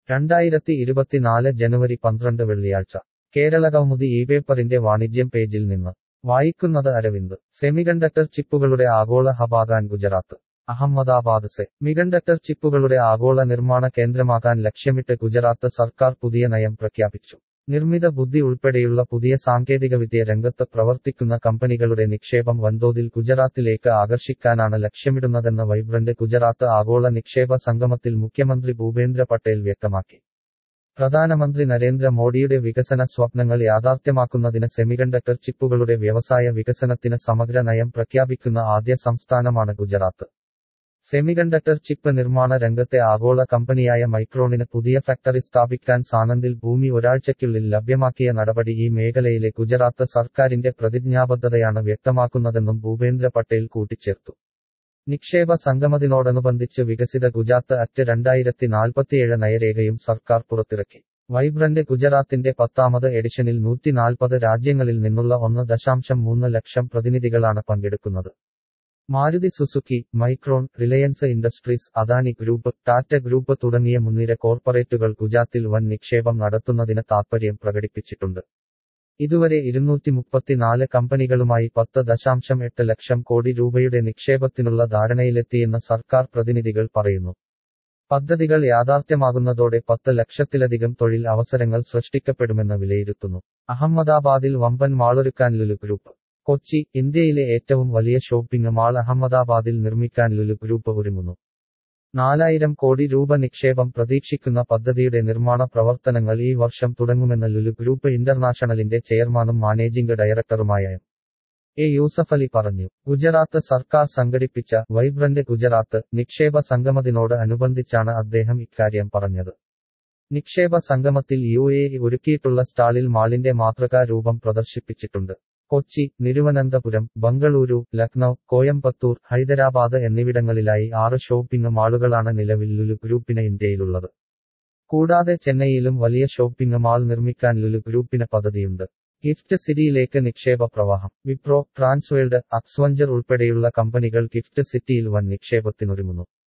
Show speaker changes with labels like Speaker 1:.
Speaker 1: രണ്ടായിരത്തി ഇരുപത്തിനാല് ജനുവരി പന്ത്രണ്ട് വെള്ളിയാഴ്ച കേരളകൗമുദി ഈ പേപ്പറിന്റെ വാണിജ്യം പേജിൽ നിന്ന് വായിക്കുന്നത് അരവിന്ദ് സെമികണ്ടക്ടർ ചിപ്പുകളുടെ ആഗോള ഹബാകാൻ ഗുജറാത്ത് അഹമ്മദാബാദ് സെ മികണ്ടക്ടർ ചിപ്പുകളുടെ ആഗോള നിർമ്മാണ കേന്ദ്രമാക്കാൻ ലക്ഷ്യമിട്ട് ഗുജറാത്ത് സർക്കാർ പുതിയ നയം പ്രഖ്യാപിച്ചു നിർമ്മിത ബുദ്ധി ഉൾപ്പെടെയുള്ള പുതിയ സാങ്കേതികവിദ്യ രംഗത്ത് പ്രവർത്തിക്കുന്ന കമ്പനികളുടെ നിക്ഷേപം വൻതോതിൽ ഗുജറാത്തിലേക്ക് ആകർഷിക്കാനാണ് ലക്ഷ്യമിടുന്നതെന്ന് വൈബ്രന്റ് ഗുജറാത്ത് ആഗോള നിക്ഷേപ സംഗമത്തിൽ മുഖ്യമന്ത്രി ഭൂപേന്ദ്ര പട്ടേൽ വ്യക്തമാക്കി പ്രധാനമന്ത്രി നരേന്ദ്ര മോഡിയുടെ വികസന സ്വപ്നങ്ങൾ യാഥാർത്ഥ്യമാക്കുന്നതിന് സെമികണ്ടക്ടർ ചിപ്പുകളുടെ വ്യവസായ വികസനത്തിന് സമഗ്ര നയം പ്രഖ്യാപിക്കുന്ന ആദ്യ സംസ്ഥാനമാണ് ഗുജറാത്ത് സെമികണ്ടക്ടർ ചിപ്പ് നിർമ്മാണ രംഗത്തെ ആഗോള കമ്പനിയായ മൈക്രോണിന് പുതിയ ഫാക്ടറി സ്ഥാപിക്കാൻ സാനന്ദിൽ ഭൂമി ഒരാഴ്ചയ്ക്കുള്ളിൽ ലഭ്യമാക്കിയ നടപടി ഈ മേഖലയിലെ ഗുജറാത്ത് സർക്കാരിന്റെ പ്രതിജ്ഞാബദ്ധതയാണ് വ്യക്തമാക്കുന്നതെന്നും ഭൂപേന്ദ്ര പട്ടേൽ കൂട്ടിച്ചേർത്തു നിക്ഷേപ സംഗമത്തിനോടനുബന്ധിച്ച് വികസിത ഗുജറാത്ത് അക്ട് രണ്ടായിരത്തി നാൽപ്പത്തിയേഴ് നയരേഖയും സർക്കാർ പുറത്തിറക്കി വൈബ്രന്റ് ഗുജറാത്തിന്റെ പത്താമത് എഡിഷനിൽ നൂറ്റിനാൽപ്പത് രാജ്യങ്ങളിൽ നിന്നുള്ള ഒന്ന് ദശാംശം മൂന്ന് ലക്ഷം പ്രതിനിധികളാണ് പങ്കെടുക്കുന്നത് Maruti Suzuki Micron Reliance Industries Adani group Tata group തുടങ്ങിയ മുൻനിര കോർപ്പറേറ്റുകൾ ഗുജറാത്തിൽ വൻ നിക്ഷേപം നടത്തുന്നതിന് താൽപര്യം പ്രകടിപ്പിച്ചിട്ടുണ്ട് ഇതുവരെ ഇരുന്നൂറ്റി മുപ്പത്തിനാല് കമ്പനികളുമായി പത്ത് ദശാംശം എട്ട് ലക്ഷം കോടി രൂപയുടെ നിക്ഷേപത്തിനുള്ള ധാരണയിലെത്തിയെന്ന് സർക്കാർ പ്രതിനിധികൾ പറയുന്നു പദ്ധതികൾ യാഥാർത്ഥ്യമാകുന്നതോടെ പത്ത് ലക്ഷത്തിലധികം തൊഴിൽ അവസരങ്ങൾ സൃഷ്ടിക്കപ്പെടുമെന്ന് വിലയിരുത്തുന്നു അഹമ്മദാബാദിൽ വമ്പൻ മാളൊരുക്കാൻ ലുലു ഗ്രൂപ്പ് കൊച്ചി ഇന്ത്യയിലെ ഏറ്റവും വലിയ ഷോപ്പിംഗ് മാൾ അഹമ്മദാബാദിൽ നിർമ്മിക്കാൻ ലുലു ഗ്രൂപ്പ് ഒരുങ്ങുന്നു നാലായിരം കോടി രൂപ നിക്ഷേപം പ്രതീക്ഷിക്കുന്ന പദ്ധതിയുടെ നിർമ്മാണ പ്രവർത്തനങ്ങൾ ഈ വർഷം തുടങ്ങുമെന്ന് ലുലു ഗ്രൂപ്പ് ഇന്റർനാഷണലിന്റെ ചെയർമാനും മാനേജിംഗ് ഡയറക്ടറുമായ എം എ യൂസഫലി പറഞ്ഞു ഗുജറാത്ത് സർക്കാർ സംഘടിപ്പിച്ച വൈബ്രന്റ് ഗുജറാത്ത് നിക്ഷേപ സംഗമത്തിനോട് അനുബന്ധിച്ചാണ് അദ്ദേഹം ഇക്കാര്യം പറഞ്ഞത് നിക്ഷേപ സംഗമത്തിൽ യു എ ഒരുക്കിയിട്ടുള്ള സ്റ്റാളിൽ മാളിന്റെ മാതൃകാ രൂപം പ്രദർശിപ്പിച്ചിട്ടുണ്ട് കൊച്ചി തിരുവനന്തപുരം ബംഗളൂരു ലക്നൌ കോയമ്പത്തൂർ ഹൈദരാബാദ് എന്നിവിടങ്ങളിലായി ആറ് ഷോപ്പിംഗ് മാളുകളാണ് നിലവിൽ ലുലു ഗ്രൂപ്പിന് ഇന്ത്യയിലുള്ളത് കൂടാതെ ചെന്നൈയിലും വലിയ ഷോപ്പിംഗ് മാൾ നിർമ്മിക്കാൻ ലുലു ഗ്രൂപ്പിന് പദ്ധതിയുണ്ട് ഗിഫ്റ്റ് സിറ്റിയിലേക്ക് നിക്ഷേപ പ്രവാഹം വിപ്രോ ട്രാൻസ്വേൾഡ് അക്സ്വഞ്ചർ ഉൾപ്പെടെയുള്ള കമ്പനികൾ ഗിഫ്റ്റ് സിറ്റിയിൽ വൻ നിക്ഷേപത്തിനൊരുങ്ങുന്നു